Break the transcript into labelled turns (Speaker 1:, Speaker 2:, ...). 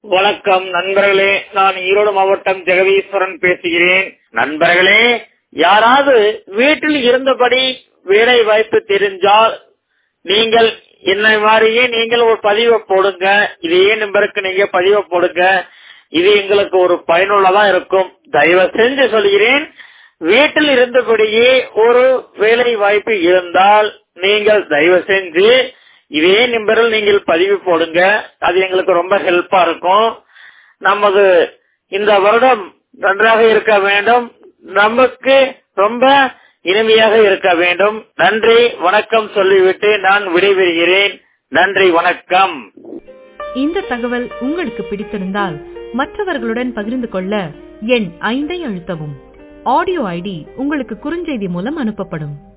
Speaker 1: வணக்கம் நண்பர்களே நான் ஈரோடு மாவட்டம் ஜெகதீஸ்வரன் பேசுகிறேன் நண்பர்களே யாராவது வீட்டில் இருந்தபடி வேலை வாய்ப்பு தெரிஞ்சால் நீங்கள் என்ன மாதிரியே நீங்கள் ஒரு பதிவை போடுங்க இதே நம்பருக்கு நீங்க பதிவை போடுங்க இது எங்களுக்கு ஒரு பயனுள்ளதா இருக்கும் தயவு செஞ்சு சொல்கிறேன் வீட்டில் இருந்தபடியே ஒரு வேலை வாய்ப்பு இருந்தால் நீங்கள் தயவு செஞ்சு இதே நம்பரில் நீங்கள் பதிவு போடுங்க அது எங்களுக்கு ரொம்ப ஹெல்ப்பா இருக்கும் நமது இந்த வருடம் நன்றாக இருக்க வேண்டும் நமக்கு ரொம்ப இனிமையாக இருக்க வேண்டும் நன்றி வணக்கம் சொல்லிவிட்டு நான் விடைபெறுகிறேன் நன்றி வணக்கம்
Speaker 2: இந்த தகவல் உங்களுக்கு பிடித்திருந்தால் மற்றவர்களுடன் பகிர்ந்து கொள்ள எண் ஐந்தை அழுத்தவும் ஆடியோ ஐடி உங்களுக்கு குறுஞ்செய்தி மூலம் அனுப்பப்படும்